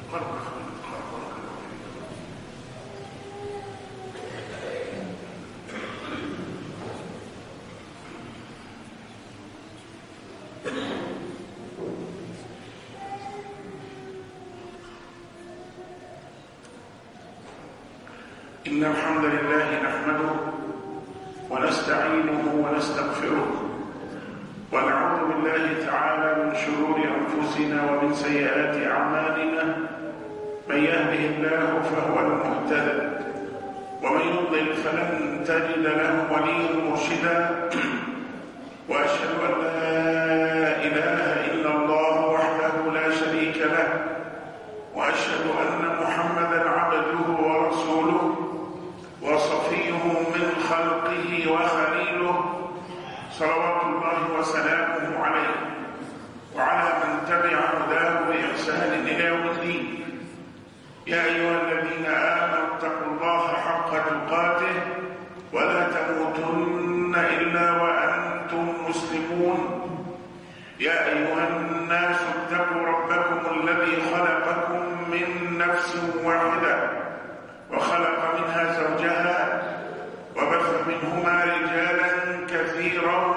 إن الحمد لله نحمده ونستعينه ونستغفره ونعوذ بالله تعالى من شرور أنفسنا ومن سيئات أعمالنا من يهده الله فهو المهتدى ومن يضلل فلن تجد له وليا مرشدا وأشهد أن لا إله إلا الله وحده لا شريك له وأشهد أن محمدا عبده ورسوله وصفيه من خلقه وخليله صلوات الله وسلامه عليه وعلى من تبع هداه بإحسان إلى يوم الدين يا أيها الذين آمنوا اتقوا الله حق تقاته ولا تموتن إلا وأنتم مسلمون يا أيها الناس اتقوا ربكم الذي خلقكم من نفس واحدة وخلق منها زوجها وبث منهما رجالا كثيرا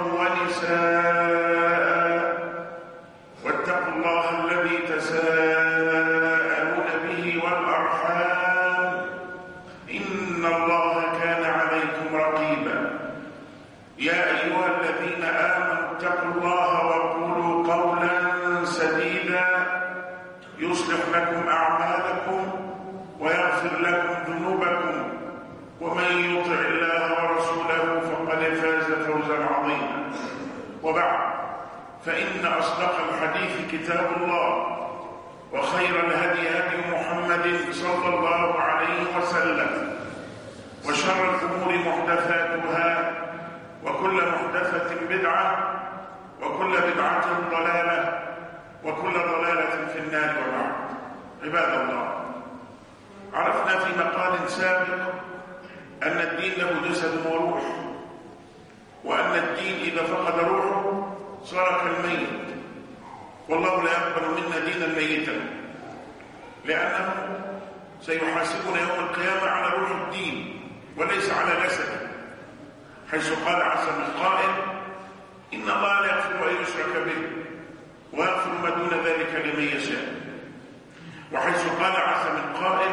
ونساء واتقوا الله الذي تساءلون به والأرحام إن الله كان عليكم رقيبا يا أيها الذين آمنوا اتقوا الله وقولوا قولا سديدا يصلح لكم أعمالكم ويغفر لكم ذنوبكم ومن يطع الله ورسوله فقد فاز فوزا عظيما وبعد فإن أصدق الحديث كتاب الله وخير الهدي هدي محمد صلى الله عليه وسلم وشر الأمور محدثاتها وكل محدثة بدعة وكل بدعة ضلالة وكل ضلالة في النار وبعد عباد الله عرفنا في مقال سابق أن الدين له جسد وروح وأن الدين إذا فقد روحه صار كالميت والله لا يقبل منا دينا ميتا لأنه سيحاسبنا يوم القيامة على روح الدين وليس على جسده حيث قال عز من قائل إن الله لا يغفر أن يشرك به ويغفر ما دون ذلك لمن يشاء وحيث قال عز من قائل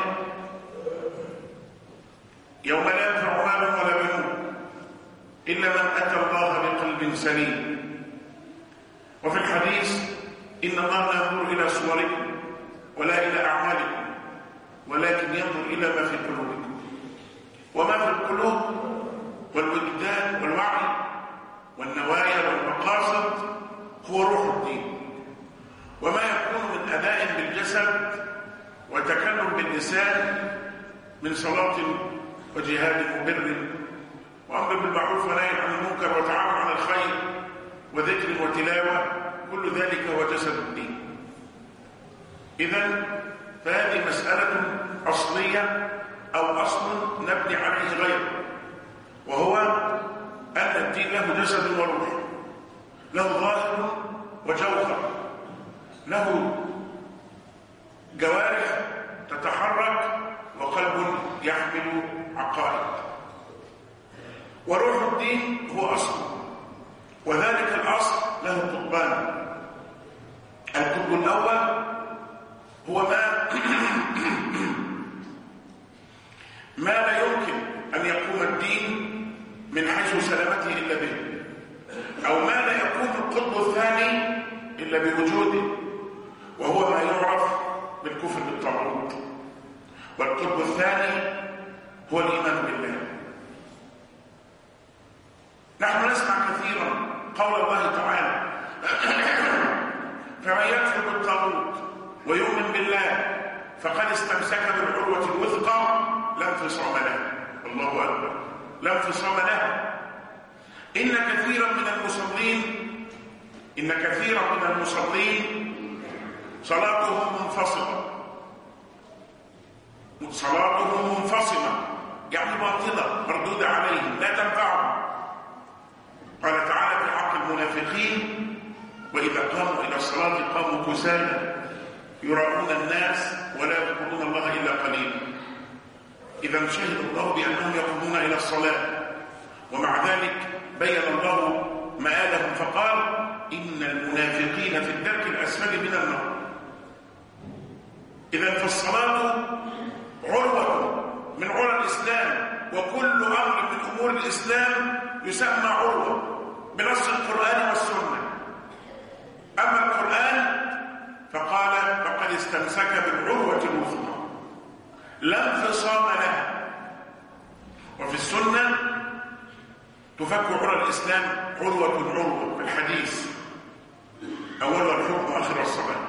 يوم لا ينفع مال ولا بنون إلا من أتى الله بقلب سليم وفي الحديث إن الله لا ينظر إلى صوركم ولا إلى أعمالكم ولكن ينظر إلى ما في قلوبكم وما في القلوب والوجدان والوعي والنوايا والمقاصد هو روح الدين وما يكون من أداء بالجسد وتكلم باللسان من صلاة وجهاد وبر وأمر بالمعروف ونهي عن المنكر وتعاون على الخير وذكر وتلاوة كل ذلك هو جسد الدين إذا فهذه مسألة أصلية أو أصل نبني عليه غيره وهو أن الدين له جسد وروح له ظاهر وجوهر له جوارح تتحرك وقلب يحمل عقائد وروح الدين هو أصل وذلك الأصل له قطبان القطب الأول هو ما ما لا يمكن أن يقوم الدين من حيث سلامته إلا به أو ما لا يكون القطب الثاني إلا بوجوده وهو ما يعرف بالكفر بالطاغوت والقطب الثاني هو الإيمان بالله نحن نسمع كثيرا قول الله تعالى فمن يكفر بالطاغوت ويؤمن بالله فقد استمسك بالعروة الوثقى لا انفصام له الله أكبر لا انفصام له إن كثيرا من المصلين إن كثيرا من المصلين صلاتهم منفصلة صلاتهم منفصلة يعني باطلة مردودة عليهم لا تنفعهم قال تعالى في حق المنافقين وإذا قاموا إلى الصلاة قاموا كسالى يراؤون الناس ولا يذكرون الله إلا قليلا إذا شهد الله بأنهم يقومون إلى الصلاة ومع ذلك بين الله مآلهم فقال إن المنافقين في الدرك الأسفل من النار إذا فالصلاة عروة من عرى الإسلام وكل أمر من أمور الإسلام يسمى عروة بنص القرآن والسنة أما القرآن فقال فقد استمسك بالعروة الوثقى لا انفصام لها وفي السنة تفك عرى الإسلام عروة عروة في الحديث أول الحكم آخر الصلاة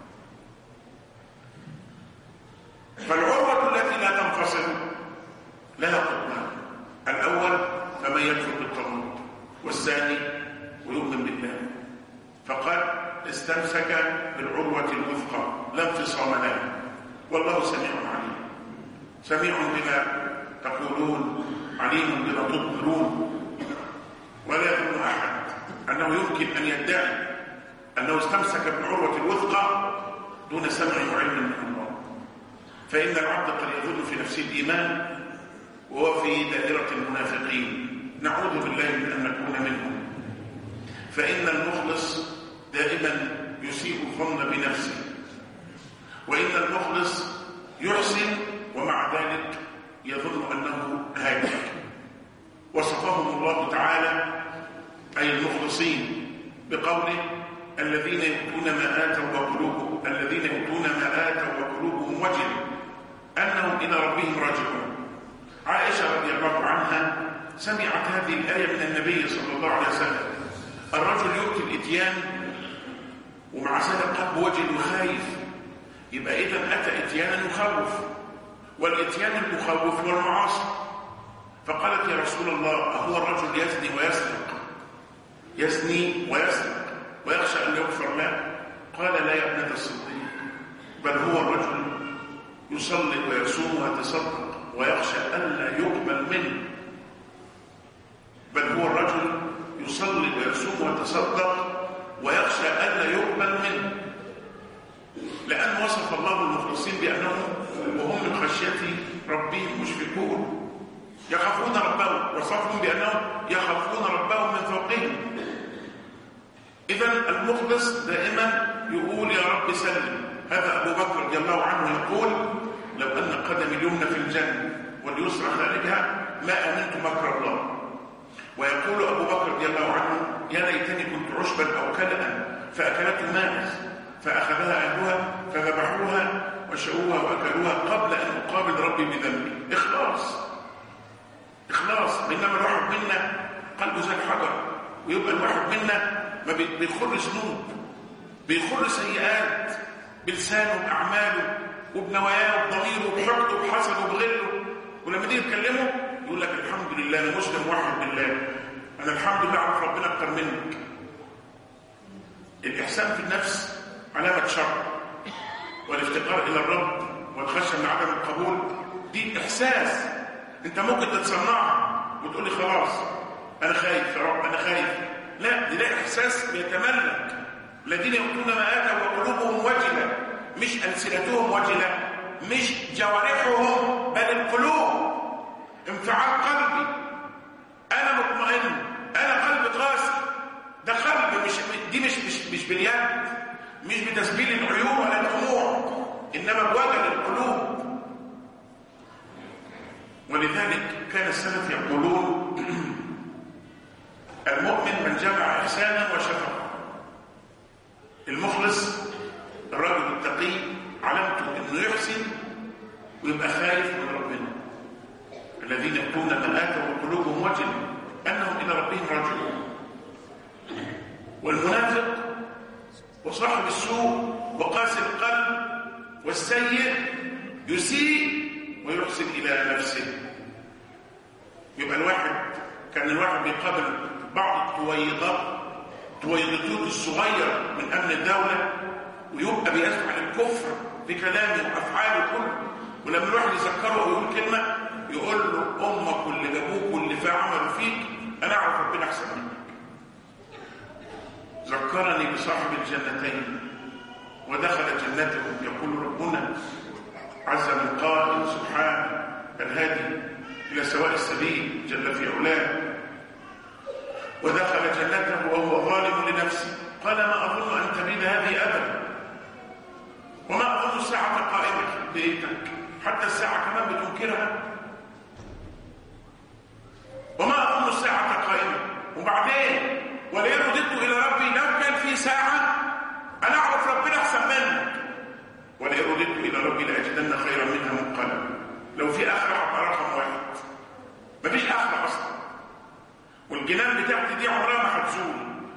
فالعروة التي لا تنفصل لها قطبان الأول فمن يكفر بالطاغوت والثاني ويؤمن بالله فقد استمسك بالعروة الوثقى لا انفصام لها والله سميع عليم سميع بما تقولون عليم بما تظهرون ولا يظن أحد أنه يمكن أن يدعي أنه استمسك بالعروة الوثقى دون سمع وعلم من الله فإن العبد قد يظن في نفسه الإيمان وهو في دائرة المنافقين نعوذ بالله من أن نكون منهم فإن المخلص دائما يسيء الظن بنفسه وإن المخلص يحسن ومع ذلك يظن أنه هالك وصفهم الله تعالى أي المخلصين بقوله الذين يؤتون ما آتوا وقلوبهم الذين يؤتون ما آتوا وقلوبهم وجل أنهم إلى ربهم راجعون عائشة رضي الله عنها سمعت هذه الآية من النبي صلى الله عليه وسلم الرجل يؤتي الإتيان ومع ذلك قلب وجل وخايف يبقى إذا أتى إتيانا يخوف والإتيان المخوف هو المعاصي فقالت يا رسول الله أهو الرجل يزني ويسرق يزني ويسرق ويخشى أن يغفر له قال لا يا ابنة الصديق بل هو الرجل يصلي ويصوم ويتصدق ويخشى ألا يقبل منه بل هو الرجل يصلي ويصوم ويتصدق ويخشى ألا يقبل منه لأن وصف الله المخلصين بأنهم وهم من خشية ربهم مشفقون يخافون ربهم وصفهم بأنهم يخافون ربهم من فوقهم إذا المخلص دائما يقول يا رب سلم هذا أبو بكر رضي الله عنه يقول لو أن قدمي اليمنى في الجنة واليسرى خارجها ما أمنت مكر الله ويقول أبو بكر رضي الله عنه يا ليتني كنت عشبا أو كلأ فأكلته ماعز فأخذها أهلها فذبحوها وشؤوها وأكلوها قبل أن أقابل ربي بذنبي إخلاص إخلاص بينما الواحد منا قلبه زي الحجر ويبقى الواحد منا ما بيخر ذنوب بيخر سيئات بلسانه بأعماله وبنواياه وبضميره وبحقده وبحسده وبغله ولما تيجي تكلمه يقول لك الحمد لله انا مسلم واحد بالله انا الحمد لله اعرف ربنا اكتر منك الاحسان في النفس علامه شر والافتقار الى الرب والخشيه من عدم القبول دي احساس انت ممكن تتصنعها وتقول لي خلاص انا خايف يا رب انا خايف لا دي ده احساس بيتملك الذين يؤتون ما اتوا وقلوبهم وجله مش ألسنتهم وجلة مش جوارحهم بل القلوب انفعال قلبي أنا مطمئن أنا قلبي قاسي ده قلب مش دي مش مش مش باليد مش بتسبيل العيون ولا الدموع إنما بوجل القلوب ولذلك كان السلف يقولون المؤمن من جمع إحسانا وشفقة المخلص الراجل التقي علامته انه يحسن ويبقى خايف من ربنا الذين يؤتون ما اتوا وقلوبهم وجل انهم الى ربهم راجعون والمنافق وصاحب السوء وقاسي القلب والسيء يسيء ويحسن الى نفسه يبقى الواحد كان الواحد بيقابل بعض الطويضات طويضتوت الصغير من امن الدوله ويبقى بيسمع الكفر بكلامه وافعاله كله ولما الواحد يذكره ويقول كلمه يقول له امك واللي جابوك واللي في عملوا فيك انا اعرف ربنا احسن منك ذكرني بصاحب الجنتين ودخل جنته يقول ربنا عز من قائل سبحانه الهادي إلى سواء السبيل جل في علاه ودخل جنته وهو ظالم لنفسه قال ما أظن أن تبيد هذه أبدا وما أظن الساعة قائمة في بيتك حتى الساعة كمان بتنكرها وما أظن الساعة قائمة وبعدين ولئن رددت إلى ربي لو كان في ساعة أنا أعرف ربنا أحسن منك ولئن رددت إلى ربي لأجدن خيرا منها منقلبا لو في آخرة هبقى رقم واحد مفيش آخرة أصلا والجنان بتاعتي دي عمرها ما هتزول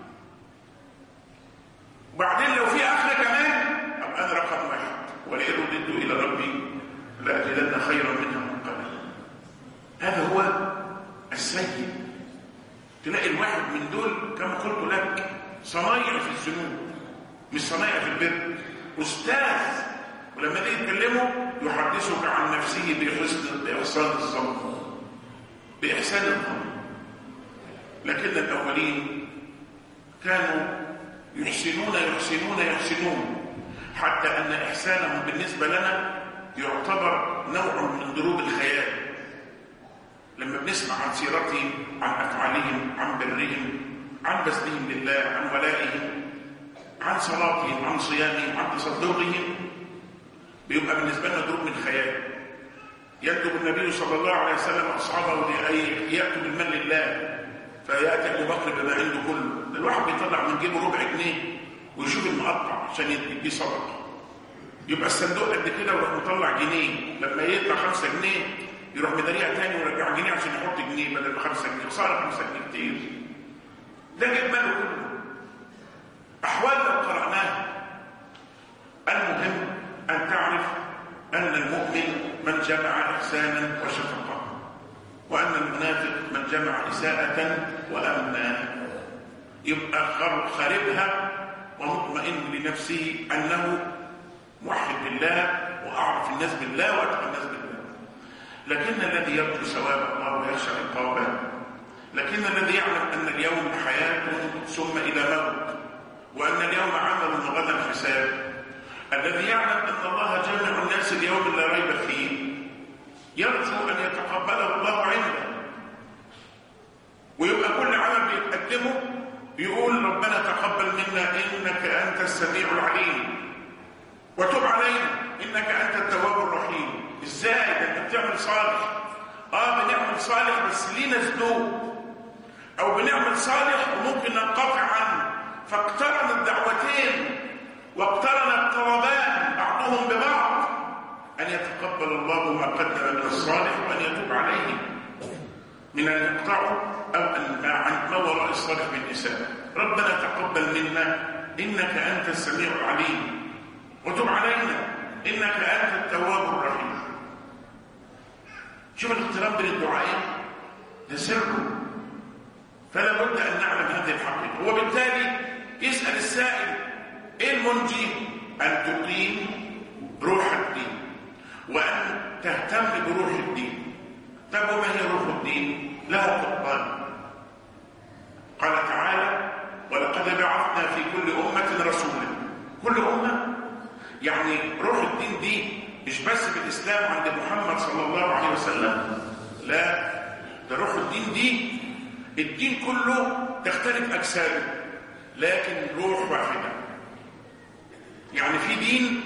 وبعدين لو في آخرة كمان أبقى أنا رقم واحد ولئن رددت إلى ربي لأجدن خيرا منها منقلبا هذا هو السيد تلاقي الواحد من دول كما قلت لك صنايع في الذنوب مش صنايع في البر أستاذ ولما تيجي تكلمه يحدثك عن نفسه بحسن بإحسان الظن بإحسان الظن لكن الأولين كانوا يحسنون يحسنون يحسنون حتى أن إحسانهم بالنسبة لنا يعتبر نوع من ضروب الخيال لما بنسمع عن سيرتهم عن أفعالهم عن برهم عن بذلهم لله عن ولائهم عن صلاتهم عن صيامهم عن تصدقهم بيبقى بالنسبة لنا ضروب من خيال يكتب النبي صلى الله عليه وسلم أصحابه لأي يأتوا بالمن لله فيأتي أبو بكر بما عنده كله الواحد بيطلع من جيبه ربع جنيه ويشوف المقطع عشان يديه صدقة يبقى الصندوق قد كده ويروح مطلع جنيه لما يطلع خمسة جنيه يروح مداريها تاني ويرجع جنيه عشان يحط جنيه بدل ما خمسة جنيه خسارة خمسة جنيه كتير ده جيب ماله كله أحوال لو قرأناها المهم أن تعرف أن المؤمن من جمع إحسانا وشفقة وأن المنافق من جمع إساءة وأمنا يبقى خاربها ومطمئن لنفسه أنه موحد بالله وأعرف الناس بالله وأتقى الناس بالله لكن الذي يرجو ثواب الله ويخشى عقابه لكن الذي يعلم أن اليوم حياة ثم إلى موت وأن اليوم عمل وغدا حساب الذي يعلم أن الله جامع الناس اليوم لا ريب فيه يرجو أن يتقبله الله عنده ويبقى كل عمل بيقدمه يقول ربنا تقبل منا إنك أنت السميع العليم وتب علينا إنك أنت التواب الرحيم إزاي ده أنت بتعمل صالح آه بنعمل صالح بس لينا ذنوب أو بنعمل صالح وممكن ننقطع عنه فاقترن الدعوتين واقترن الطلبان بعضهم ببعض أن يتقبل الله ما قدم من الصالح وأن يتوب عليه من أن يقطعوا أو أن عن ما وراء الصالح بالإساءة ربنا تقبل منا إنك أنت السميع العليم وتب علينا إنك أنت التواب الرحيم شوف الاقتران بين الدعائين ده سره فلا بد أن نعلم هذه الحقيقة وبالتالي يسأل السائل إيه المنجي أن تقيم روح الدين وأن تهتم بروح الدين طب وما هي روح الدين لها قطبان قال تعالى ولقد بعثنا في كل أمة رسولا كل أمة يعني روح الدين دي مش بس في الإسلام عند محمد صلى الله عليه وسلم لا ده روح الدين دي الدين كله تختلف أجساده لكن روح واحدة يعني في دين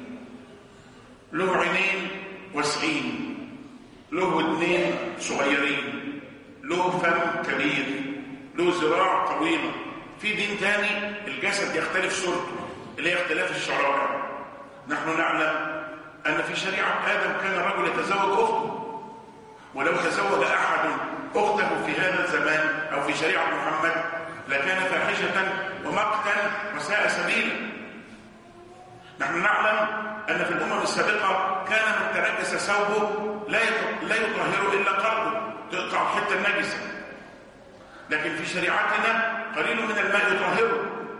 له عينين واسعين له ودنين صغيرين له فم كبير له ذراع طويلة في دين تاني الجسد يختلف صورته اللي هي اختلاف الشرائع نحن نعلم أن في شريعة آدم كان الرجل يتزوج أخته ولو تزوج أحد أخته في هذا الزمان أو في شريعة محمد لكان فاحشة ومقتا وساء سبيلا نحن نعلم أن في الأمم السابقة كان من تنجس ثوبه لا لا يطهره إلا قلبه تقطع الحتة النجسة لكن في شريعتنا قليل من الماء يطهره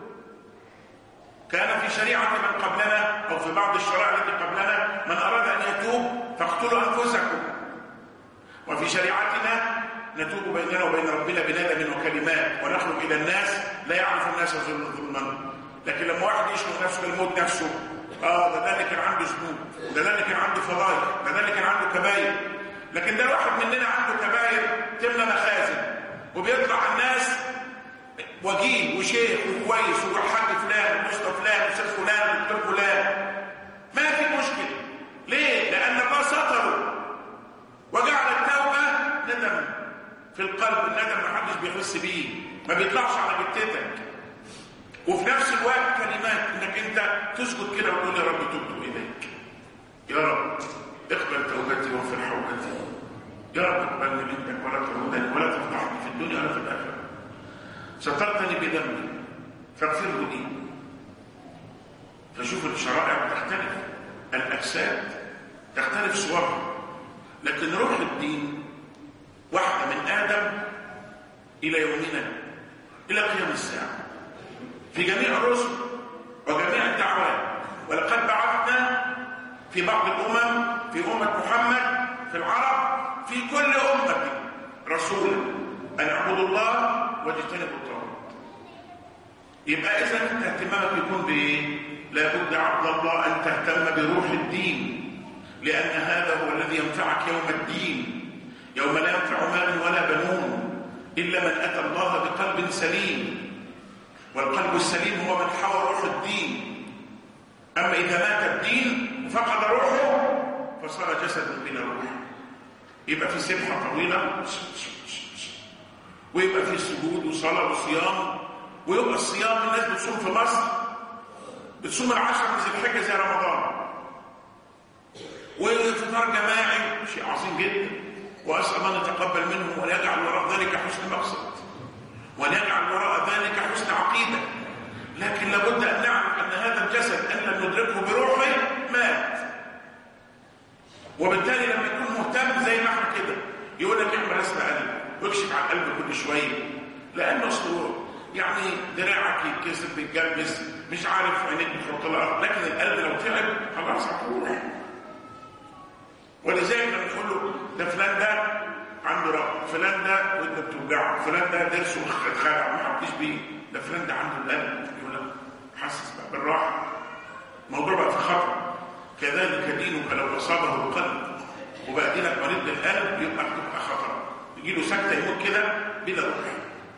كان في شريعة من قبلنا أو في بعض الشرائع التي قبلنا من أراد أن يتوب فاقتلوا أنفسكم وفي شريعتنا نتوب بيننا وبين ربنا بندم وكلمات ونخرج إلى الناس لا يعرف الناس ظلما لكن لما واحد يشمل نفسه بالموت نفسه اه ده ده اللي كان عنده ذنوب ده ده اللي كان عنده فضايح ده ده اللي كان عنده كباير لكن ده الواحد مننا عنده كباير تملى مخازن وبيطلع الناس وجيه وشيخ وكويس والحاج فلان ومستر فلان واستاذ فلان ودكتور فلان ما في مشكله ليه؟ لان الله ستره وجعل التوبه ندم في القلب الندم ما حدش بيحس بيه ما بيطلعش على جتتك وفي نفس الوقت كلمات انك انت تسكت كده وتقول يا رب تبت اليك يا رب اقبل توبتي واغفر حوبتي يا رب اقبلني منك ولا تردني ولا تفضحني في الدنيا ولا في الاخره سترتني بذنبي فاغفره لي فشوف الشرائع بتختلف الاجساد تختلف صورها لكن روح الدين واحده من ادم الى يومنا الى قيام الساعه في جميع الرسل وجميع الدعوات ولقد بعثنا في بعض الامم في امه محمد في العرب في كل امه رسولا ان اعبدوا الله واجتنبوا الطاغوت يبقى اذا انت اهتمامك يكون بايه لابد عبد الله ان تهتم بروح الدين لان هذا هو الذي ينفعك يوم الدين يوم لا ينفع مال ولا بنون الا من اتى الله بقلب سليم والقلب السليم هو من حوى روح الدين اما اذا مات الدين وفقد روحه فصار جسد بلا روح يبقى في سبحه طويله ويبقى في سجود وصلاه وصيام ويبقى الصيام الناس بتصوم في مصر بتصوم العشر من ذي الحجه زي رمضان وفطار جماعي شيء عظيم جدا واسال الله ان يتقبل منهم ويجعل وراء ذلك حسن مقصد ونجعل وراء ذلك حسن عقيده لكن لابد ان نعرف ان هذا الجسد ان لم ندركه بروحه مات وبالتالي لما يكون مهتم زي ما احنا كده يقول لك اعمل رسم قلب واكشف على القلب كل شويه لانه اصله يعني دراعك يتكسر بيتجبس مش عارف عينيك بتحط لها لكن القلب لو تعب خلاص هتروح ولذلك لما تقول له ده فلان ده عنده رأي فلان ده ودنه بتوجعه فلان ده ضرسه اتخلع ما حطيش بيه ده فلان ده عنده القلب يقول لك حاسس بقى بالراحه الموضوع بقى في خطر كذلك دينك لو اصابه القلب وبقى دينك مريض بالقلب يبقى هتبقى خطر يجي له سكته يموت كده بلا روح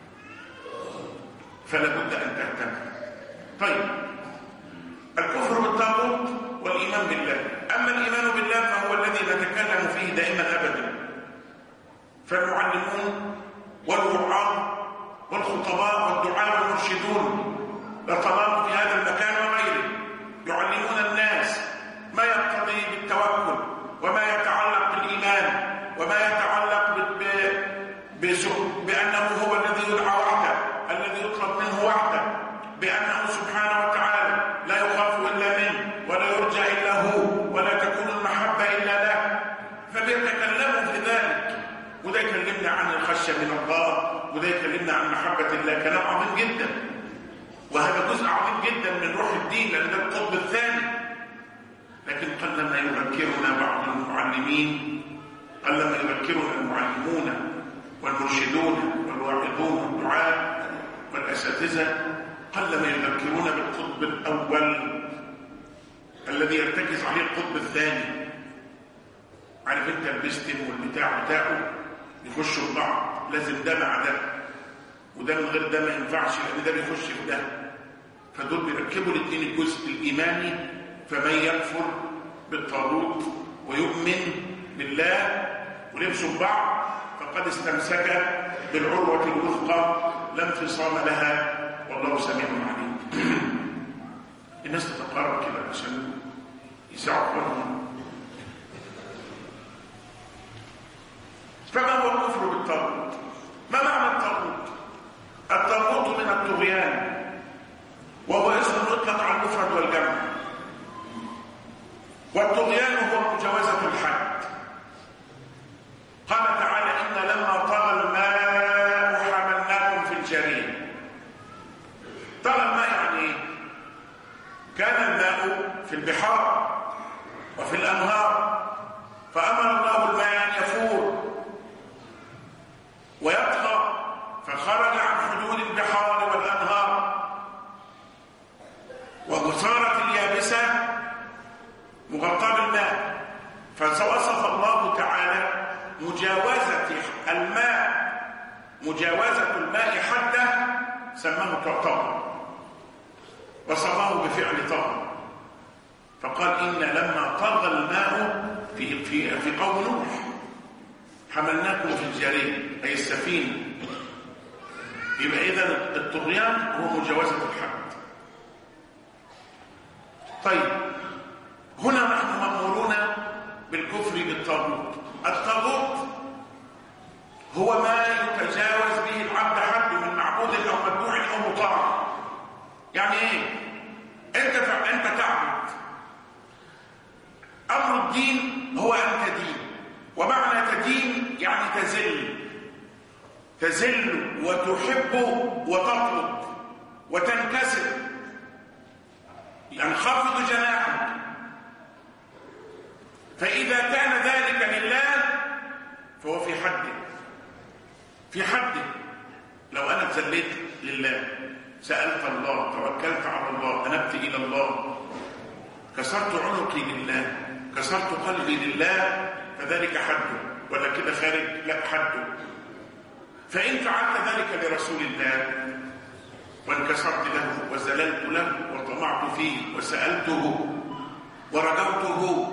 فلا بد ان تهتم طيب الكفر بالطاغوت والايمان بالله اما الايمان بالله فهو الذي نتكلم فيه دائما ابدا فالمعلمون والوعاظ والخطباء والدعاء والمرشدون لطلاب في هذا المكان وغيره يعلمون الناس ما يقتضي بالتوكل وما يتعلق بالايمان وما يتعلق ب... ب... بانه هو الذي يدعى وحده الذي يطلب منه وحده بانه سبحانه وتعالى لا يخاف الا منه ولا يرجى الا هو ولا تكون المحبه الا له فبيتكلموا في ذلك وده يكلمنا عن الخشيه من الله وده يكلمنا عن محبه الله كلام عظيم جدا وهذا جزء عظيم جدا من روح الدين لان ده القطب الثاني لكن قلما يذكرنا بعض المعلمين قلما يذكرنا المعلمون والمرشدون والواعظون والدعاء والاساتذه قلما يذكرون بالقطب الاول الذي يرتكز عليه القطب الثاني عارف انت البستم والبتاع بتاعه يخشوا في بعض لازم ده مع ده وده من غير ده ما ينفعش لان ده بيخش في ده فدول بيركبوا الاثنين الجزء الايماني فمن يكفر بالطاغوت ويؤمن بالله ولبسوا في بعض فقد استمسك بالعروه الوثقى لا انفصام لها والله سميع عليم الناس تتقارب كده عشان يسعوا اخوانهم فما هو الكفر بالطاغوت ما معنى الطاغوت الطاغوت من الطغيان وهو اسم يطلق على المفرد والجمع والطغيان هو مجاوزة الحد قال تعالى إن لما طغى الماء حملناكم في الجريم طغى الماء يعني ايه؟ كان الماء في البحار وفي الأنهار فأمر الله الماء أن يفور ويطغى فخرج عن حدود البحار والأنهار وصارت اليابسة مجاوزة الماء حده سماه طغى وصفاه بفعل طغى فقال إن لما طغى الماء في في في قوم نوح حملناكم في الجارية أي السفينة يبقى إذا الطغيان هو مجاوزة الحد طيب هنا نحن مأمورون بالكفر بالطاغوت الطاغوت هو ما يتجاوز به العبد حد من معبود او متبوع او مطاع يعني ايه انت انت تعبد امر الدين هو ان تدين ومعنى تدين يعني تزل تزل وتحب وتطلب وتنكسر يعني خفض جناحك فإذا كان ذلك لله فهو في حده في حده لو أنا اتذليت لله سألت الله توكلت على الله أنبت إلى الله كسرت عنقي لله كسرت قلبي لله فذلك حده ولا كده خارج لا حده فإن فعلت ذلك لرسول الله وانكسرت له وزللت له وطمعت فيه وسألته ورجوته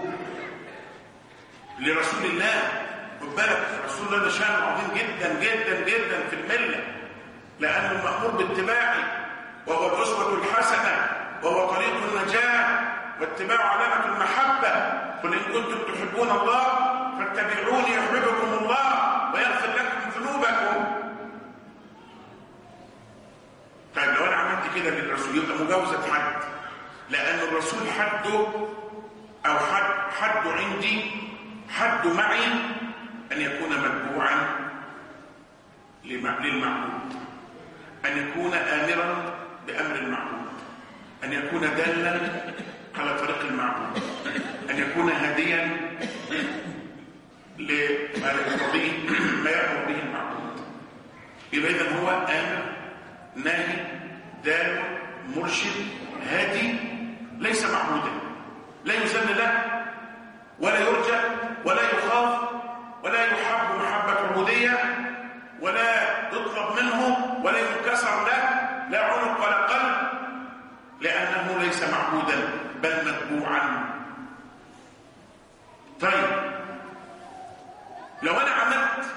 لرسول الله خد بالك رسول الله ده شان عظيم جدا جدا جدا في المله لانه المامور باتباعي وهو الاسوه الحسنه وهو طريق النجاه واتباع علامه المحبه قل ان كنتم تحبون الله فاتبعوني يحببكم الله ويغفر لكم ذنوبكم طيب لو انا عملت كده للرسول يبقى مجاوزه حد لان الرسول حده او حد حده عندي حد معي أن يكون متبوعا للمعبود أن يكون آمرا بأمر المعبود أن يكون دالا على طريق المعبود أن يكون هاديا لما يقتضيه ما يأمر به المعبود يبقى إذا هو آمر ناهي دال مرشد هادي ليس معبودا لا يزن له ولا يرجى ولا يخاف ولا يحب محبة عبودية ولا يطلب منه ولا ينكسر له لا عنق ولا قلب لأنه ليس معبودا بل متبوعا طيب لو أنا عملت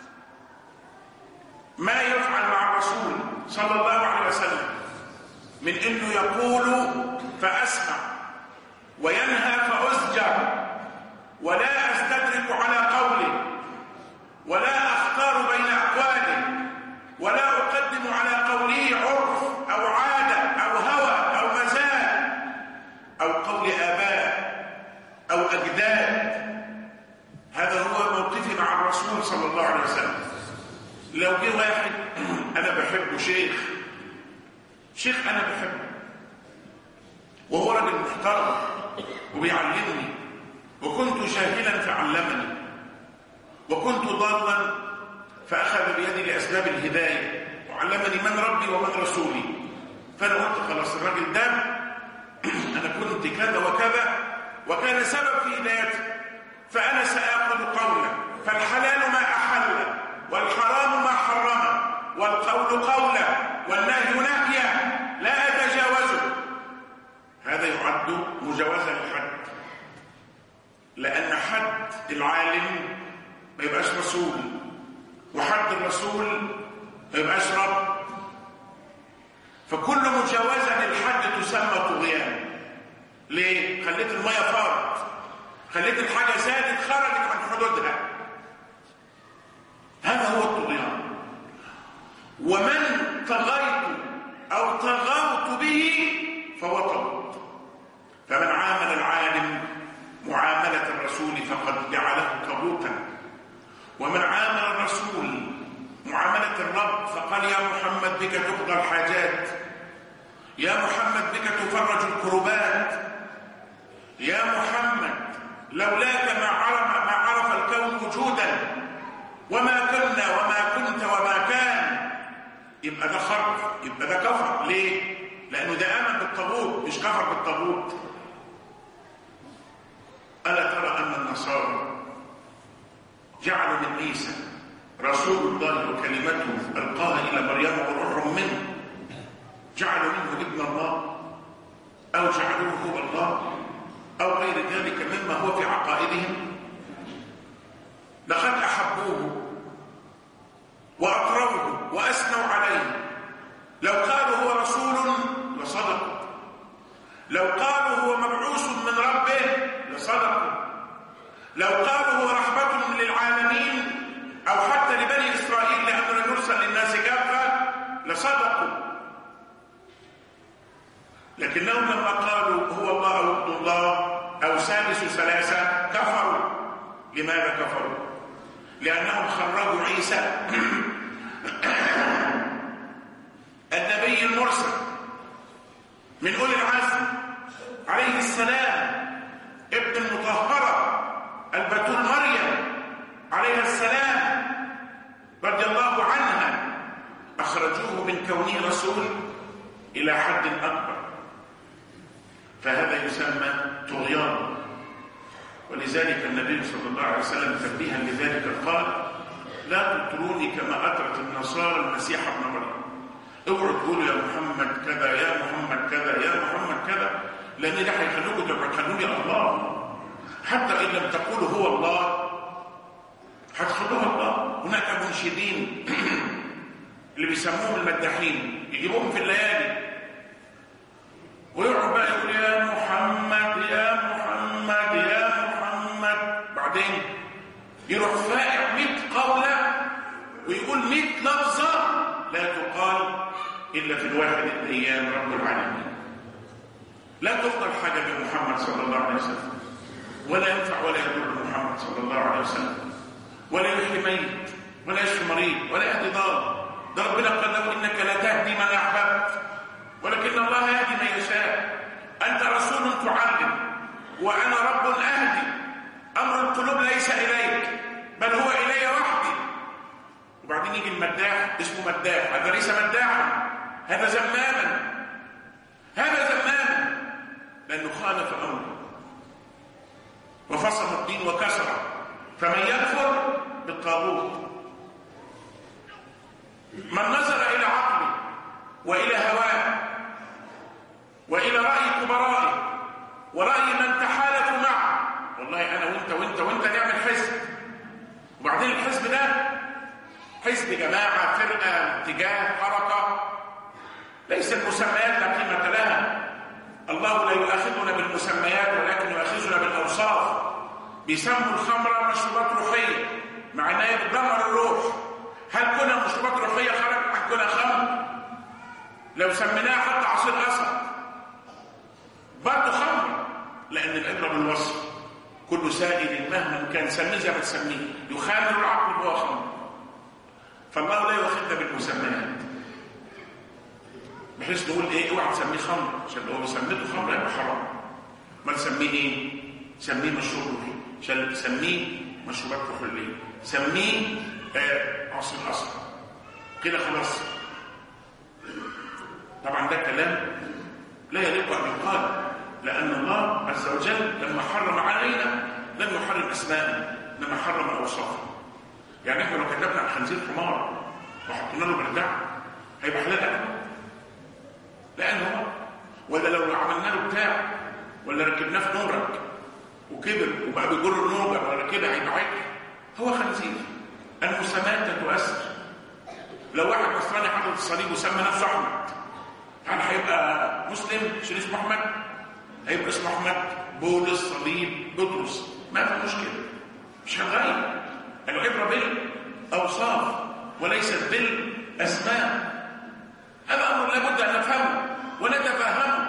ما يفعل مع الرسول صلى الله عليه وسلم من انه يقول فاسمع وينهى فاسجر ولا استدرك على قوله ولا اختار بين اقواله ولا اقدم على قوله عرف او عاده او هوى او مزاج او قول اباء او اجداد هذا هو موقفي مع الرسول صلى الله عليه وسلم لو جه واحد انا بحبه شيخ شيخ انا بحبه وهو راجل محترم وبيعلمني وكنت جاهلا فعلمني وكنت ضالا فاخذ بيدي لاسباب الهدايه وعلمني من ربي ومن رسولي فانا قلت خلاص الراجل ده انا كنت كذا وكذا وكان سبب في هدايتي فانا ساخذ قوله فالحلال ما احل والحرام ما حرم والقول قوله والنهي نهيه لا اتجاوزه هذا يعد مجاوزا للحد لان حد العالم ما يبقاش رسول وحد الرسول ما يبقاش رب فكل مجاوزه للحد تسمى طغيان ليه خليت الميه فارت خليت الحاجه زادت خرجت عن حدودها هذا هو الطغيان ومن طغيت او طغوت به فهو طغوت فمن عامل العالم معامله الرسول فقد جعله طغوتا ومن عامل الرسول معامله الرب فقال يا محمد بك تقضى الحاجات يا محمد بك تفرج الكربات يا محمد لولاك ما عرف ما عرف الكون وجودا وما كنا وما كنت وما كان يبقى ده خرف يبقى ده كفر ليه لانه ده امن بالطاغوت مش كفر بالطاغوت الا ترى ان النصارى جعلوا من عيسى رسول الله وكلمته هو الله أو غير ذلك مما هو في عقائدهم لقد أحبوه وأكرموه وأثنوا عليه لو قالوا هو رسول لصدقوا لو قالوا هو مبعوث من ربه لصدقوا لو قالوا هو رحمة للعالمين أو حتى لبني إسرائيل لأنه يرسل للناس كافة لصدقوا لكنهم لما قالوا هو الله أو ابن الله أو ثالث ثلاثة كفروا لماذا كفروا؟ لأنهم خرجوا عيسى النبي المرسل من أولي العزم عليه السلام ابن المطهرة البتول مريم عليها السلام رضي الله عنها أخرجوه من كونه رسول إلى حد أكبر فهذا يسمى طغيان ولذلك النبي صلى الله عليه وسلم تنبيها لذلك قال لا تطروني كما أطرت النصارى المسيح ابن مريم اوعوا تقولوا يا محمد كذا يا محمد كذا يا محمد كذا لأن ده هيخلوكم تبقى تخلوني الله حتى إن لم تقولوا هو الله هتخلوها الله هناك منشدين اللي بيسموهم المداحين يجيبوهم في الليالي ويقعد بقى يقول يا محمد يا محمد يا محمد بعدين يروح فائع 100 قولة ويقول 100 لفظة لا تقال إلا في الواحد الأيام رب العالمين لا تفضل حاجة بمحمد صلى الله عليه وسلم ولا ينفع ولا يضر محمد صلى الله عليه وسلم ولا يحيي ميت ولا يشفي مريض ولا يهدي ضال ده ربنا قال له انك لا تهدي من احببت ولكن الله يهدي من يشاء انت رسول تعلم وانا رب اهدي امر القلوب ليس اليك بل هو الي وحدي وبعدين يجي المداح اسمه مداح هذا ليس مداحا هذا زماما هذا زماما لانه خالف امره وفصل الدين وكسره فمن يكفر بالطاغوت من نظر الى عقله والى هواه والى راي كبرائه وراي من تحالفوا معه والله انا وانت وانت وانت نعمل حزب وبعدين الحزب ده حزب جماعه فرقه اتجاه حركه ليس المسميات لا قيمه لها الله لا يؤاخذنا بالمسميات ولكن يؤاخذنا بالاوصاف بيسموا الخمره مشروبات روحيه مع انها بتدمر الروح هل كنا مشروبات روحيه خرج عن كنا خمر لو سميناها حتى عصير اسد برضه خمر لان العبره بالوصف كل سائل مهما كان سميه زي ما تسميه يخامر العقل وهو خمر فالله لا يؤاخذنا بالمسميات بحيث نقول ايه اوعى تسميه خمر عشان لو سميته خمر يبقى حرام ما تسميه ايه سميه مشروب روحي عشان تسميه مشروبات كحوليه سميه آه عصير اصفر كده خلاص طبعا ده كلام لا يليق ان يقال لان الله عز وجل لما حرم علينا لم يحرم اسماءنا لما حرم اوصافنا يعني احنا لو كتبنا على الخنزير حمار وحطينا له بردع هيبقى حلال اكل لانه ولا لو عملنا له بتاع ولا ركبناه في نورك وكبر وبقى بيجر النوبه ولا كده هيبقى عجل هو خنزير المسميات تؤثر لو واحد نصراني حاطط الصليب وسمى نفسه احمد هل هيبقى مسلم عشان اسمه احمد هيبقى اسمه احمد بولس صليب بطرس ما في مشكله مش هنغير العبره بالاوصاف وليست بالاسماء هذا امر لابد ان نفهمه ونتفهمه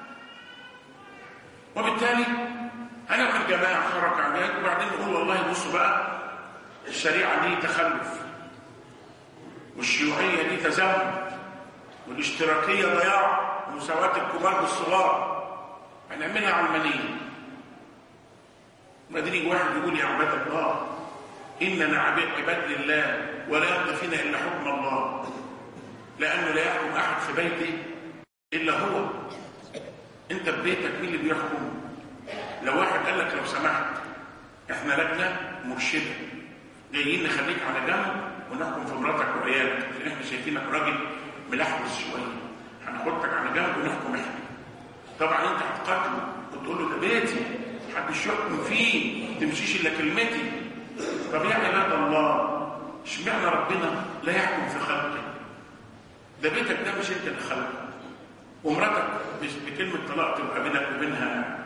وبالتالي هنعمل جماعه حركه عن ذلك وبعدين نقول والله بصوا بقى الشريعه دي تخلف والشيوعيه دي تزمت والاشتراكيه ضياع ومساواه الكبار بالصغار هنعملها علمانيه وبعدين يجي واحد يقول يا عباد الله اننا عباد لله ولا يرضى فينا الا حكم الله لانه لا يحكم احد في بيته الا هو انت في بيتك مين اللي بيحكم لو واحد قال لك لو سمحت احنا لجنه مرشده جايين نخليك على جنب ونحكم في مراتك وعيالك لان احنا شايفينك راجل ملحوس شويه هناخدك على جنب ونحكم احنا طبعا انت هتقاتله وتقول له ده بيتي محدش يحكم فيه ما تمشيش الا كلمتي طب يا عباد الله اشمعنى ربنا لا يحكم في خلقه ده بيتك ده مش انت اللي خلقه ومراتك بكلمه طلاق تبقى بينك وبينها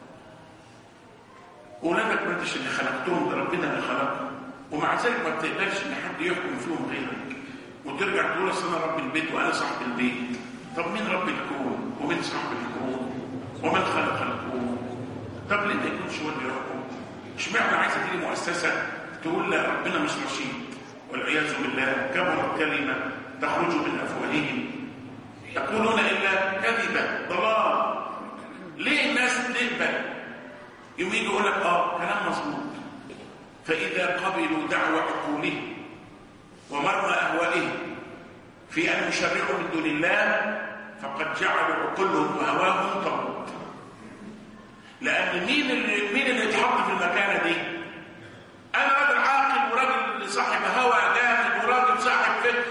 ولادك ما انتش اللي خلقتهم ده ربنا اللي خلقهم ومع ذلك ما بتقبلش ان حد يحكم فيهم غيرك وترجع تقول اصل انا رب البيت وانا صاحب البيت طب مين رب الكون ومين صاحب الكون ومن خلق الكون طب ليه ما يكونش هو اللي يحكم اشمعنى عايزه تيجي مؤسسه تقول لا ربنا مش رشيد والعياذ بالله كبرت كلمه تخرج من افواههم يقولون الا كذبا ضلال ليه الناس تقبل يوم يجي يقول لك اه كلام مظبوط فاذا قبلوا دعوى عقولهم ومرمى اهوائهم في ان يشرعوا من دون الله فقد جعلوا عقولهم وهواهم طاغوت لان مين اللي مين اللي اتحط في المكانه دي انا راجل عاقل وراجل صاحب هوى جامد وراجل صاحب فكر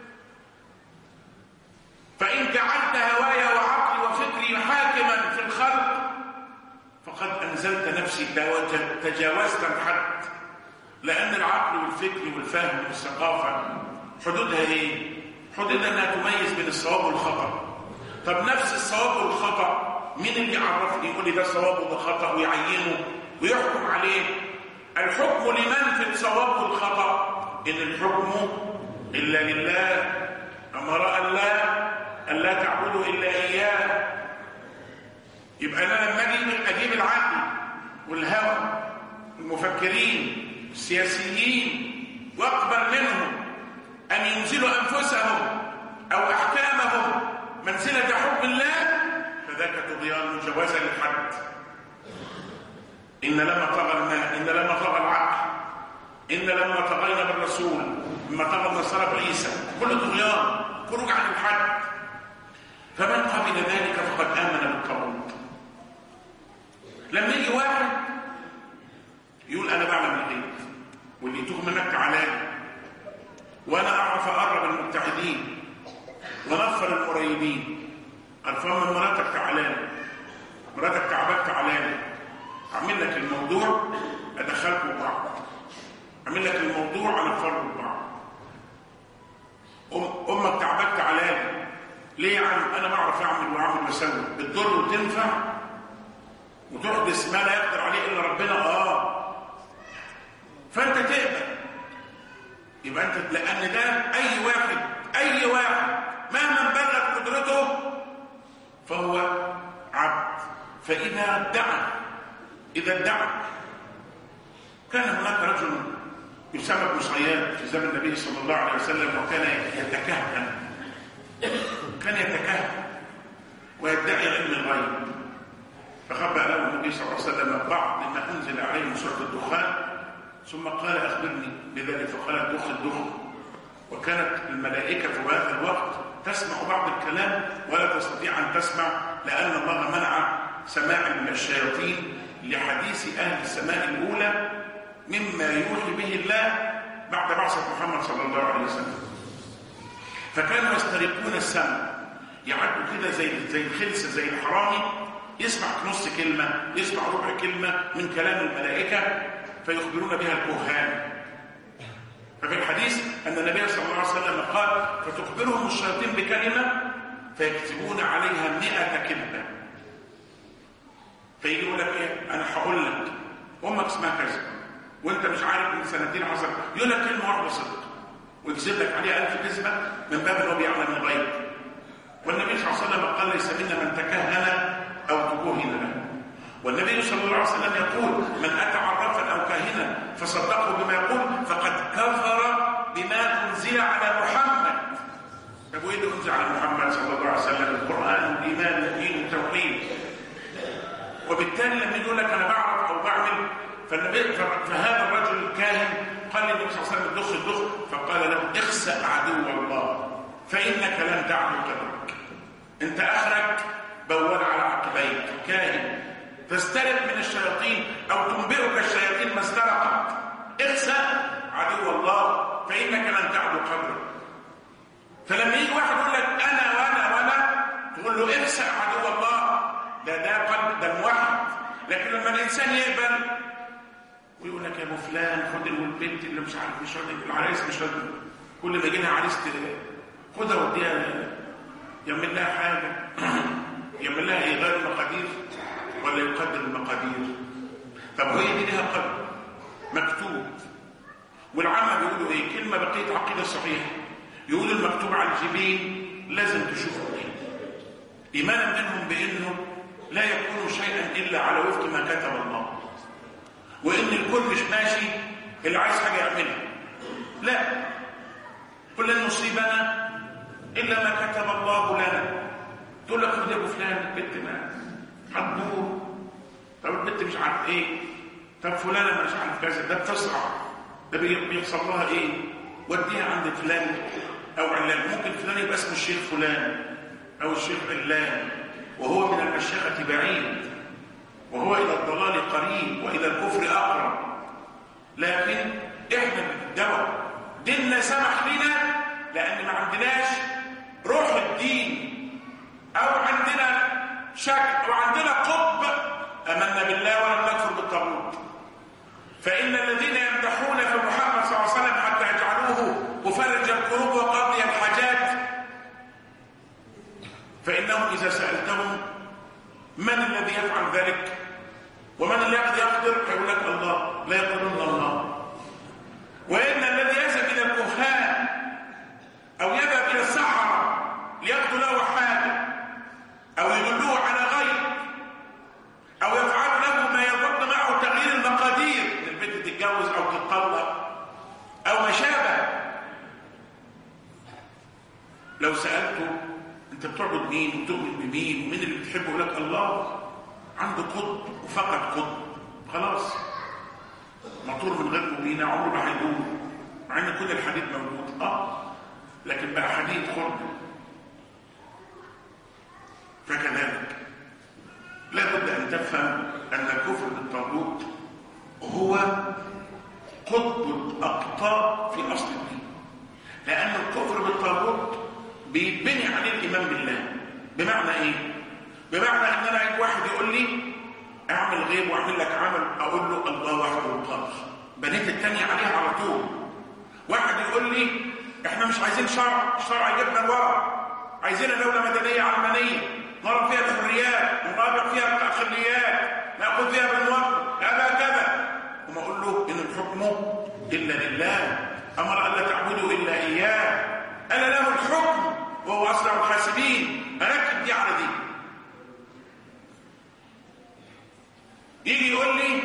فان جعلت هواي وعقلي وفكري حاكما في الخلق فقد انزلت نفسي تجاوزت الحد لان العقل والفكر والفهم والثقافه حدودها ايه حدودها انها تميز بين الصواب والخطا طب نفس الصواب والخطا مين اللي يعرفني يقول لي ده صواب وده خطا ويعينه ويحكم عليه الحكم لمن في الصواب والخطا ان الحكم الا لله امر الله ان لا تعبدوا الا اياه يبقى انا لما اجي اجيب العقل والهوى المفكرين السياسيين واقبل منهم ان ينزلوا انفسهم او احكامهم منزله حكم الله فذاك طغيان مجاوزه للحد ان لما طغى الماء ان لما طغى العقل ان لما طغينا بالرسول لما طغى النصارى بعيسى كل طغيان خروج عن الحد فمن قبل ذلك فقد امن بالطاغوت لما يجي واحد يقول انا بعلم الغيب واللي يتوه منك تعالى وانا اعرف اقرب المبتعدين ونفر المريبين قرفان من مراتك تعالى مراتك تعبك تعالى اعمل لك الموضوع ادخلكم بعض اعمل لك الموضوع انفركم بعض أم امك تعبك تعالى ليه يا عم انا بعرف اعمل واعمل واسوي بتضر وتنفع وتحدث ما لا يقدر عليه الا ربنا اه فانت تقبل يبقى انت لان ده اي واحد اي واحد مهما بلغت قدرته فهو عبد فاذا ادعى اذا ادعى كان هناك رجل يسمى ابن صياد في زمن النبي صلى الله عليه وسلم وكان يتكهن كان يتكهن ويدعي علم الغيب فخبأ له النبي صلى الله عليه وسلم بعض مما انزل عليه من سوره الدخان ثم قال اخبرني بذلك فقال الدخ الدخ وكانت الملائكه في هذا الوقت تسمع بعض الكلام ولا تستطيع ان تسمع لان الله منع سماع من الشياطين لحديث اهل السماء الاولى مما يوحي به الله بعد بعثه محمد صلى الله عليه وسلم فكانوا يسترقون السمع يعدوا كده زي زي الخلسه زي الحرامي يسمع نص كلمه يسمع ربع كلمه من كلام الملائكه فيخبرون بها الكهان ففي الحديث ان النبي صلى الله عليه وسلم قال فتخبرهم الشياطين بكلمه فيكتبون عليها مئة كلمه فيجي يقول لك ايه انا هقول لك امك اسمها كذا وانت مش عارف من سنتين حصل يقول لك كلمه واحده صدق ويكذب لك عليها ألف كذبه من باب ان هو بيعلم الغيب والنبي صلى الله عليه وسلم قال ليس منا من تكهن او تكهن له والنبي صلى الله عليه وسلم يقول من اتى عرافا او كاهنا فصدقه بما يقول فقد كفر بما انزل على محمد طب وايه اللي انزل على محمد صلى الله عليه وسلم القران والايمان والدين والتوحيد وبالتالي لما يقول لك انا بعرف او بعمل فالنبي فهذا الرجل الكاهن قال للنبي صلى الله عليه وسلم دخ الدخ فقال له اخسأ عدو الله فانك لن تعدو كذلك انت اخرك بوال على عقبيك كاهن تسترق من الشياطين او تنبئك الشياطين ما استرقت اخسأ عدو الله فانك لن تعدو قبره فلما يجي واحد يقول لك انا وانا وانا تقول له اخسأ عدو الله ده ده قلب ده الموحد لكن لما الانسان يقبل ويقول لك يا ابو فلان خد البنت اللي مش عارف مش راضي العريس مش راضي كل ما يجي لها عريس خدها وديها يعمل لها حاجه يعمل لها ايه غير المقادير ولا يقدر المقادير طب هي دي لها قلب مكتوب والعامة بيقولوا ايه كلمة بقية عقيدة صحيحة يقولوا المكتوب على الجبين لازم تشوفه ايه ايمانا منهم بانه لا يكون شيئا الا على وفق ما كتب الله وان الكل مش ماشي اللي عايز حاجة يعملها لا قل لن يصيبنا الا ما كتب الله لنا تقول لك خد يا ابو فلان البنت ما هتدور طب البنت مش عارف ايه طب فلانه مش عارف كذا ده بتسرع ده بيحصل لها ايه وديها عند فلان او علان ممكن فلان يبقى اسمه الشيخ فلان او الشيخ علان وهو من المشيخة بعيد وهو الى الضلال قريب والى الكفر اقرب لكن احنا الدواء ديننا سمح لنا لان ما عندناش روح الدين او عندنا شك او عندنا قطب امنا بالله ولم نكفر بالطاغوت فان الذين يمدحون في محمد صلى الله عليه وسلم حتى يجعلوه مفرج الكروب وقاضي الحاجات فانهم اذا سالتهم من الذي يفعل ذلك ومن الذي يقدر يقول لك الله لا يقولون الله وان الذي يذهب الى الكهان او يذهب الى السحره ليقضوا له حاجه او يدلوه على غير او يفعل له ما يظن معه تغيير المقادير البنت تتجوز او تتطلق او ما شابه لو سالته انت بتعبد مين وتؤمن بمين ومين اللي بتحبه يقول لك الله عنده قطب وفقد قطب خلاص مطور من غير مبينه عمره ما هيدور مع ان كل الحديد موجود اه لكن بقى حديد خرد فكذلك لا بد ان تفهم ان الكفر بالطاغوت هو قطب الاقطاب في اصل الدين لان الكفر بالطاغوت بيتبني عليه الايمان بالله بمعنى ايه بمعنى ان انا عايز واحد يقول لي اعمل غيب واعمل لك عمل اقول له الله وحده القادر بنيت الثانيه عليها على طول واحد يقول لي احنا مش عايزين شرع الشرع يجيبنا لورا عايزين دوله مدنيه علمانيه نرى فيها الحريات نطابق فيها الاقليات ناخذ فيها بالموافق هذا كذا وما اقول له ان الحكم الا لله امر الا تعبدوا الا اياه الا له الحكم وهو اسرع الحاسبين اركب دي على دي يجي يقول لي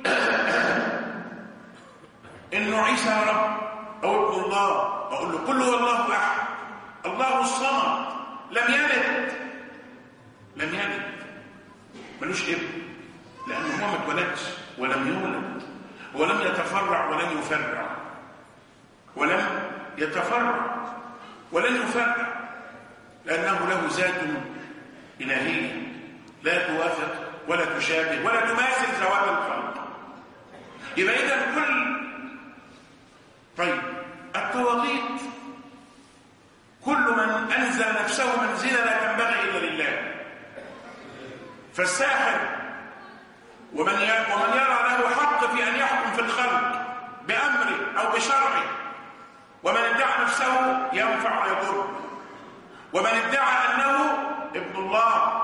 انه عيسى رب او ابن الله اقول له قل هو الله احد الله الصمد لم يلد لم يلد ملوش ابن لانه هو ما اتولدش ولم يولد ولم يتفرع ولن يفرع ولم يتفرع ولن يفرع لانه له ذات الهيه لا توافق ولا تشابه ولا تماثل ذوات الخلق يبقى اذا كل طيب الطواغيت كل من انزل نفسه منزله لا تنبغي الا لله فالساحر ومن ومن يرى له حق في ان يحكم في الخلق بامره او بشرعه ومن ادعى نفسه ينفع ويضر ومن ادعى انه ابن الله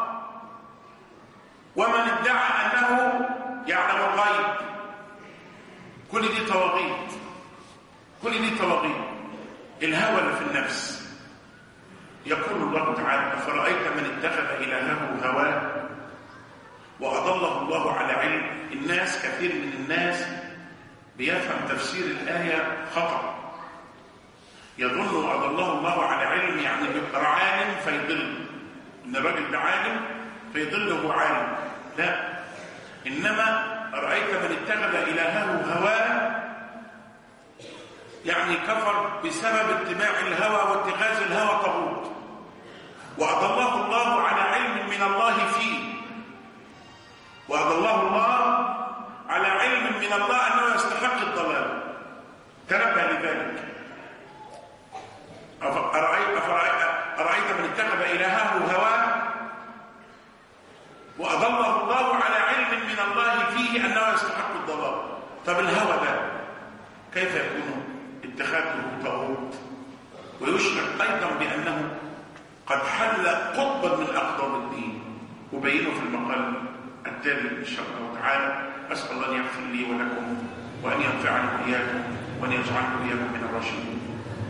ومن ادعى انه يعلم الغيب كل دي طواغيت كل دي طواغيت الهوى اللي في النفس يقول الله تعالى افرايت من اتخذ الهه هواه واضله الله على علم الناس كثير من الناس بيفهم تفسير الايه خطا يظن اضله الله على علم يعني يبقى عالم فيضل ان الراجل ده عالم فيضل هو عالم لا انما رايت من اتخذ الهه هواه يعني كفر بسبب اتباع الهوى واتخاذ الهوى طاغوت واضله الله على علم من الله فيه واضله الله على علم من الله انه يستحق الضلال تنبه لذلك أرأيت, أرأيت, أرأيت من اتخذ إلهه هواه طب الهوى ده كيف يكون اتخاذه طاغوت ويشعر ايضا بانه قد حل قطبا من اقطاب الدين وبينه في المقال التالي ان شاء الله تعالى اسال الله ان يغفر لي ولكم وان ينفعني واياكم وان يجعلني واياكم من الراشدين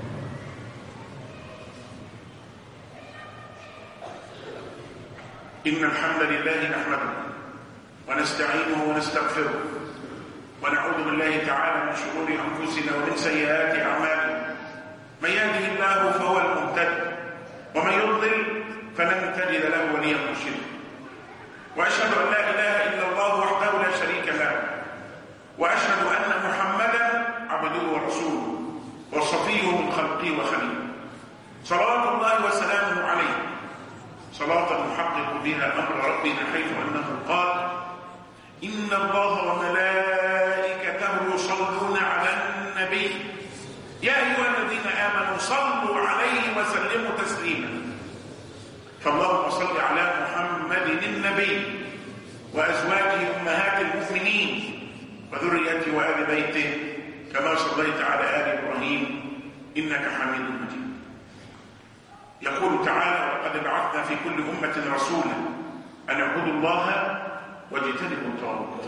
إن الحمد لله نحمده ونستعينه ونستغفره ونعوذ بالله تعالى من شرور أنفسنا ومن سيئات أعمالنا من يهده الله فهو المهتد ومن يضلل فلن تجد له وليا مرشدا وأشهد أن لا إله إلا الله وحده لا شريك له وأشهد أن محمدا عبده ورسوله وصفيه من خلقه وخليله صلوات الله وسلامه عليه صلاة نحقق بها أمر ربنا حيث أنه قال إن الله وملائكته يصلون على النبي يا أيها الذين آمنوا صلوا عليه وسلموا تسليما فاللهم صل على محمد النبي وأزواجه أمهات المؤمنين وذريته وآل بيته كما صليت على آل إبراهيم إنك حميد مجيد يقول تعالى وقد بعثنا في كل أمة رسولا أن اعبدوا الله واجتنبوا الطاغوت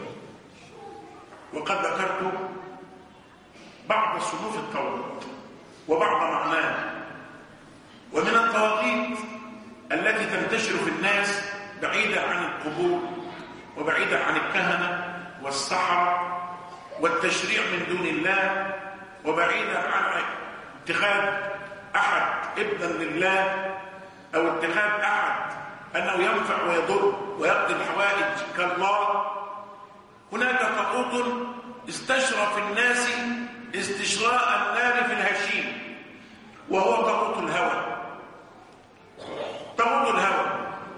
وقد ذكرت بعض صنوف الطاغوت وبعض معناه ومن الطواغيت التي تنتشر في الناس بعيدا عن القبور وبعيدا عن الكهنة والسحرة والتشريع من دون الله وبعيدا عن اتخاذ أحد ابنا لله أو اتخاذ أحد أنه ينفع ويضر ويقضي الحوائج كالله هناك طاغوت استشرى في الناس استشراء النار في الهشيم وهو طاغوت الهوى طاغوت الهوى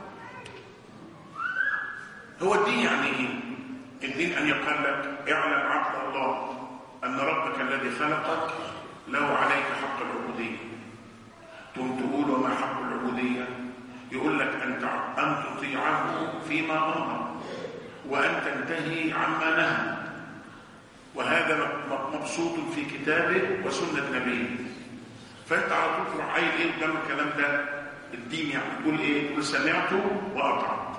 هو الدين يعني ايه الدين ان يقال لك اعلم عبد الله ان ربك الذي خلقك له عليك حق العبوديه تقوم تقول وما حق العبوديه يقول لك ان ان تطيعه فيما امر وان تنتهي عما نهى وهذا مبسوط في كتابه وسنه نبيه فانت على طول تروح قايل ايه قدام الكلام ده الدين يعني تقول ايه تقول سمعت واطعت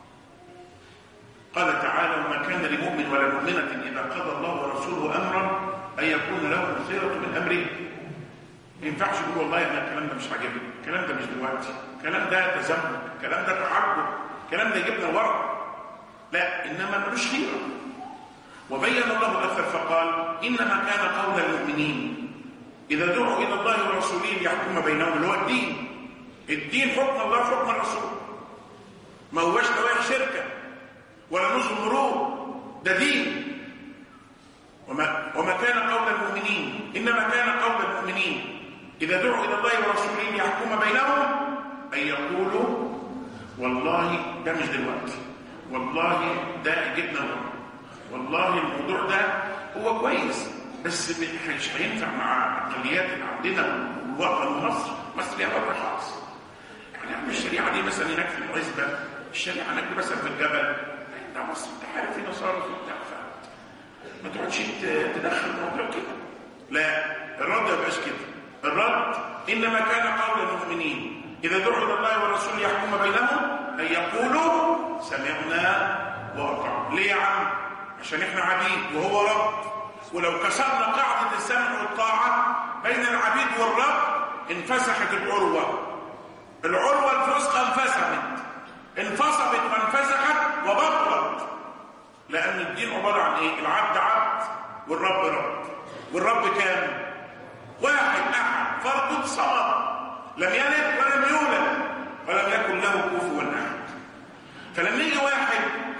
قال تعالى وما كان لمؤمن ولا مؤمنة إذا قضى الله ورسوله أمرا أن يكون له الخيرة من أمره ما ينفعش يقول والله أنا الكلام ده مش عاجبني الكلام ده مش دلوقتي الكلام ده تزمت الكلام ده تعجب الكلام ده يجيبنا ورا لا إنما ملوش خيرة وبين الله الأثر فقال إنما كان قول المؤمنين إذا دعوا إلى الله ورسوله ليحكم بينهم اللي هو الدين الدين حكم الله حكم الرسول ما هوش نوايا شركه ولا نزل مرور ده دين وما, وما كان قول المؤمنين إنما كان قول المؤمنين إذا دعوا إلى الله ورسوله ليحكم بينهم أن يقولوا والله ده مش دلوقتي والله ده جبنا ورا والله الموضوع ده هو كويس بس مش هينفع مع الاقليات اللي عندنا والوطن مصر مصر ليها وضع خاص يعني الشريعه دي مثلا هناك في العزبه الشريعه هناك مثلا في الجبل ده مصر انت عارف في نصارى في بتاع ما تقعدش تدخل الموضوع كده لا الرد ما يبقاش كده الرد انما كان قول المؤمنين اذا دعوا الى الله والرسول يحكم بينهم ان يقولوا سمعنا واطعنا ليه يا عم عشان احنا عبيد وهو رب ولو كسرنا قاعده السمع والطاعه بين العبيد والرب انفسخت العروه العروه الفسقى انفسخت انفصلت وانفسخت وبطلت لأن الدين عبارة عن إيه؟ العبد عبد والرب رب والرب كام؟ واحد أحد فرد صمد لم يلد ولم يولد ولم يكن له كفوا أحد فلما يجي واحد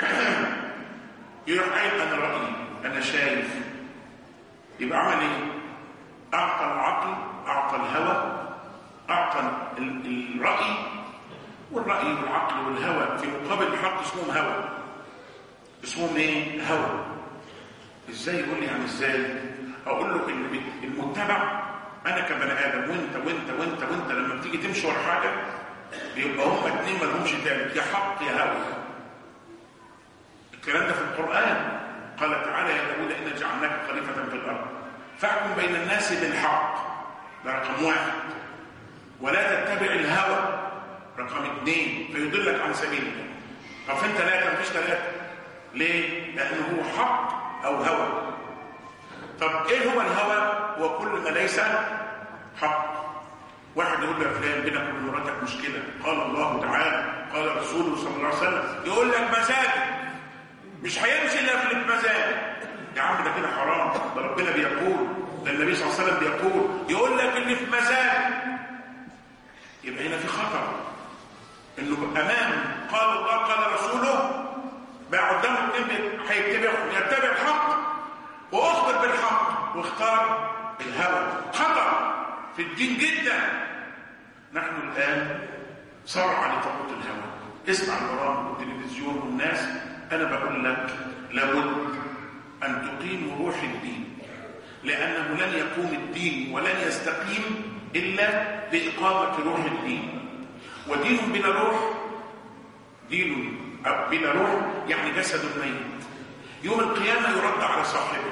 يروح قايل أنا رأيي أنا شايف يبقى عمل إيه؟ أعطى العقل أعطى الهوى أعطى الرأي والرأي والعقل والهوى في مقابل الحق اسمهم هوى اسمهم ايه هوى ازاي يقول لي يعني ازاي اقول له ان المتبع انا كبني ادم وانت وانت وانت وانت لما بتيجي تمشي ورا حاجه بيبقى هم اتنين ما لهمش تالت يا حق يا هوى الكلام ده في القران قال تعالى يا داود إن جعلناك خليفة في الأرض فاحكم بين الناس بالحق ده رقم واحد ولا تتبع الهوى رقم اثنين فيضلك عن سبيل الله طب فين ثلاثة مفيش ثلاثة ليه؟ لأنه هو حق أو هوى طب ايه هو الهوى؟ هو كل ما ليس حق واحد يقول له يا فلان بينك وبين مراتك مشكله قال الله تعالى قال رسوله صلى الله عليه وسلم يقول لك مزاجك مش هيمشي الا في المزاج يا عم ده كده حرام ده ربنا بيقول ده النبي صلى الله عليه وسلم بيقول يقول لك اللي في مزاج يبقى هنا في خطر انه امام قال الله قال رسوله بقى قدامه اتنين هيتبع يتبع الحق واخبر بالحق واختار الهوى خطر في الدين جدا نحن الان صرع لطاقه الهوى اسمع البرامج والتلفزيون والناس انا بقول لك لابد ان تقيم روح الدين لانه لن يقوم الدين ولن يستقيم الا باقامه روح الدين ودين بلا روح دين بلا روح يعني جسد ميت يوم القيامه يرد على صاحبه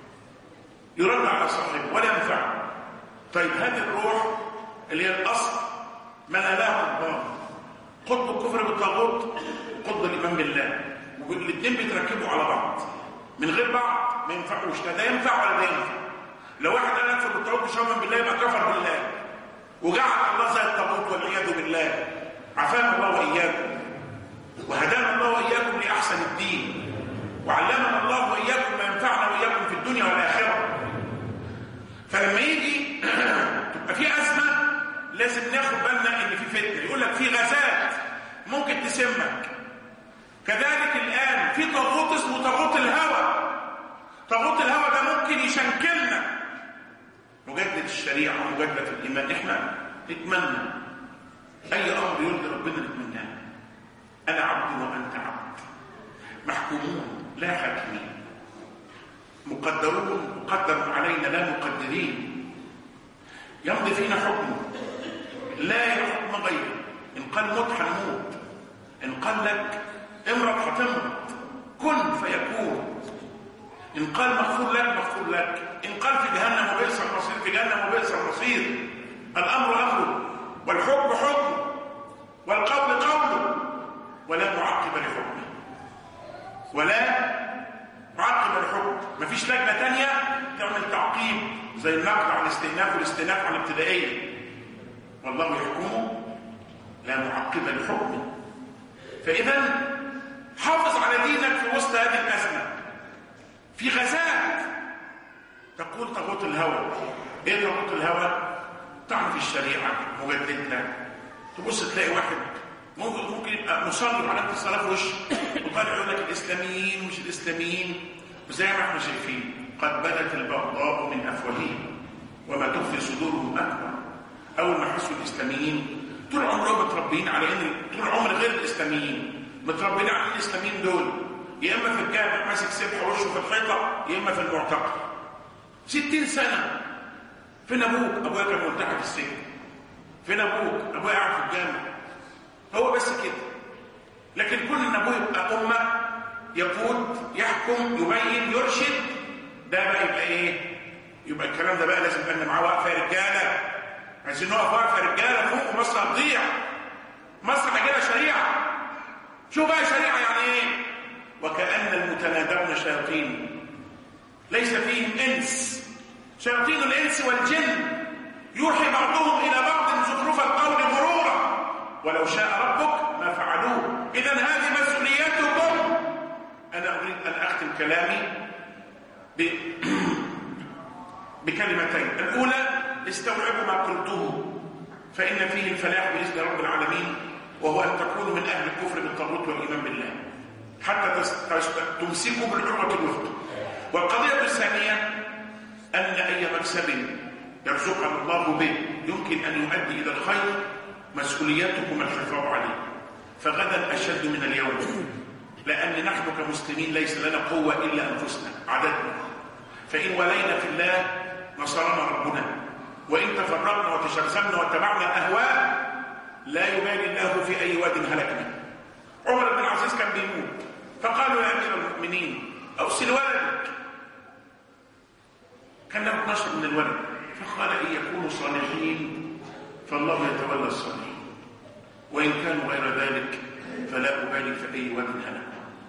يرد على صاحبه ولا ينفع طيب هذه الروح اللي هي الاصل ما لا لا الله قطب الكفر بالطاغوت قطب الايمان بالله والاثنين بيتركبوا على بعض من غير بعض ما ينفعوش لا ده ينفع ولا ده ينفع لو واحد قال يكفر بالطاغوت مش مؤمن بالله يبقى كفر بالله وجعل الله زي الطاغوت والعياذ بالله عافانا الله واياكم وهدانا الله واياكم لاحسن الدين وعلمنا الله واياكم ما ينفعنا واياكم في الدنيا والاخره فلما يجي تبقى في ازمه لازم ناخد بالنا ان في فتنه يقول لك في غازات ممكن تسمك كذلك الان في طاغوت اسمه طاغوت الهوى طاغوت الهوى ده ممكن يشنكلنا مجدد الشريعه ومجدد الايمان احنا نتمنى اي امر يرضي ربنا نتمناه انا عبد وانت عبد محكومون لا حاكمين مقدرون مقدر علينا لا مقدرين يمضي فينا حكمه لا حكم غيره ان قال موت هنموت ان قال لك امرض هتمرض كن فيكون ان قال مغفور لك مغفور لك ان قال في جهنم وبئس المصير في جهنم وبئس المصير الامر امره والحكم حكمه والقول قوله ولا معقب لحكمه ولا معقب الحكم مفيش لجنه تانية تعمل تعقيب زي النقد على الاستئناف والاستئناف على الابتدائيه والله يحكمه لا معقب لحكمه فاذا حافظ على دينك في وسط هذه الازمه في غازات تقول طاغوت الهوى ايه طاغوت الهوى طعن في الشريعه مجددها تبص تلاقي واحد ممكن ممكن يبقى مصر على الصلاه في وشه وطالع يقول لك الاسلاميين مش الاسلاميين وزي ما احنا شايفين قد بدت البغضاء من افواههم وما تخفي صدورهم اكبر اول ما حسوا الاسلاميين طول عمرهم متربيين على ان طول عمر غير الاسلاميين متربيين على الاسلاميين دول يا اما في الجامع ماسك سبحه وشه في الحيطه يا اما في المعتقل 60 سنه فين ابوك؟ ابويا كان ملتحق في السجن فين ابوك؟ ابويا قاعد في الجامع هو بس كده لكن كون ان ابوه يبقى امه يقود يحكم يبين يرشد ده بقى يبقى ايه يبقى الكلام ده بقى لازم يبقى معاه واقفه يا رجاله عايزين نقف واقفه يا رجاله فوق مصر هتضيع مصر هجيبها شريعه شو بقى شريعه يعني ايه وكأن المتنادون شياطين ليس فيهم انس شياطين الانس والجن يوحي بعضهم الى بعض زخرف القول غرورا ولو شاء ربك ما فعلوه اذا هذه مسؤوليتكم انا اريد ان اختم كلامي ب... بكلمتين الاولى استوعبوا ما قلته فان فيه الفلاح باذن رب العالمين وهو ان تكونوا من اهل الكفر بالطاغوت والايمان بالله حتى تمسكوا بالعروه الوثقى والقضيه الثانيه ان اي مكسب يرزقنا الله به يمكن ان يؤدي الى الخير مسؤوليتكم الحفاظ عليه فغدا اشد من اليوم لان نحن كمسلمين ليس لنا قوه الا انفسنا عددنا فان ولينا في الله نصرنا ربنا وان تفرقنا وتشرذمنا واتبعنا الاهواء لا يبالي الله في اي واد هلكنا عمر بن العزيز كان بيموت فقالوا يا امير المؤمنين اوصي لولدك كان له 12 من الولد فقال ان يكونوا صالحين فالله يتولى الصالحين وان كانوا غير ذلك فلا ابالي في اي واد هلك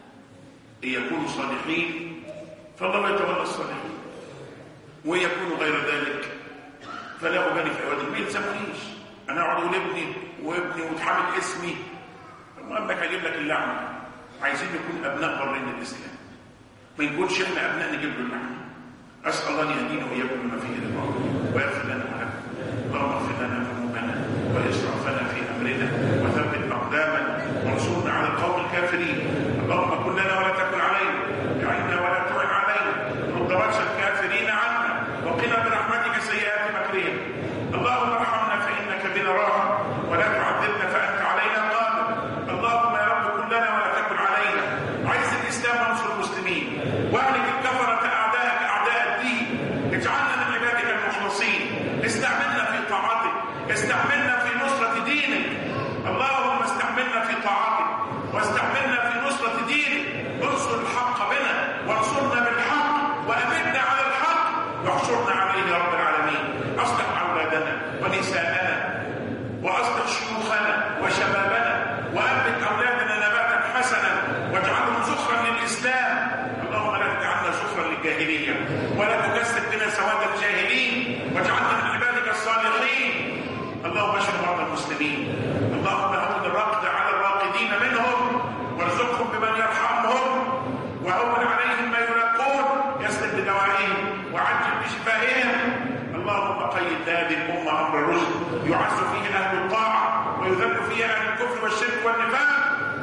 ان يكونوا صالحين فالله يتولى الصالحين وان يكونوا غير ذلك فلا ابالي في اي واد ما يلزمنيش انا اقعد اقول ابني وابني وتحمل اسمي المهم هجيب لك اللعنه عايزين نكون ابناء برين الاسلام ما نكونش احنا ابناء نجيب له اللعنه اسال الله ان يهدينا واياكم لما فيه رضاه ويغفر لنا ولكم اللهم اغفر لنا ذنوبنا واسرافنا في امرنا وثبت اقدامنا وانصرنا على القوم الكافرين اللهم كن لنا ولا تكن علينا اعنا ولا تعن علينا رد بأس الكافرين عنا وقنا برحمتك سيئات مكرهم اللهم ارحمنا فانك بنا راحم ولا تعذبنا فانت علينا قادر اللهم يا رب كن لنا ولا تكن علينا عز الاسلام وانصر المسلمين واهلك الكفره اعداءك اعداء الدين اجعلنا من عبادك المخلصين استعملنا في طاعتك استعملنا في نصره دينك اللهم استعملنا في طاعتك واستعملنا في نصره دينك انصر الحق بنا وانصرنا بالحق وامتنا على الحق واحشرنا عليه يا رب العالمين اصلح اولادنا ونساءنا واصلح شيوخنا وشبابنا وانبت اولادنا نباتا حسنا واجعلهم زخرا للاسلام اللهم لا تجعلنا زخرا للجاهليه ولا تجسد بنا سواد الجاهلين واجعلنا من عبادك الصالحين اللهم اشف مرضى المسلمين اللهم هون الرقد على الراقدين منهم وارزقهم بمن يرحمهم وهون عليهم ما يلاقون يسلم بدوائهم وعجل بشفائهم اللهم قيد هذه الامه امر الرشد يعز فيه اهل الطاعه ويذل فيه اهل الكفر والشرك والنفاق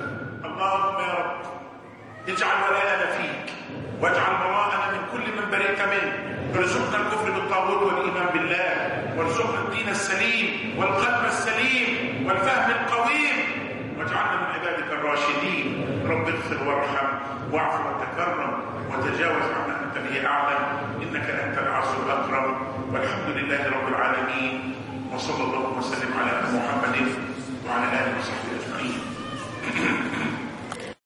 اللهم يا رب اجعل ولاءنا فيك واجعل براءنا من كل من برئت منه ارزقنا الكفر بالطاغوت والايمان بالله وارزقنا الدين السليم والقلب السليم والفهم القويم واجعلنا من عبادك الراشدين رب اغفر وارحم واعف وتكرم وتجاوز عما انت به اعلم انك انت العز الاكرم والحمد لله رب العالمين وصلى الله وسلم على محمد وعلى اله وصحبه اجمعين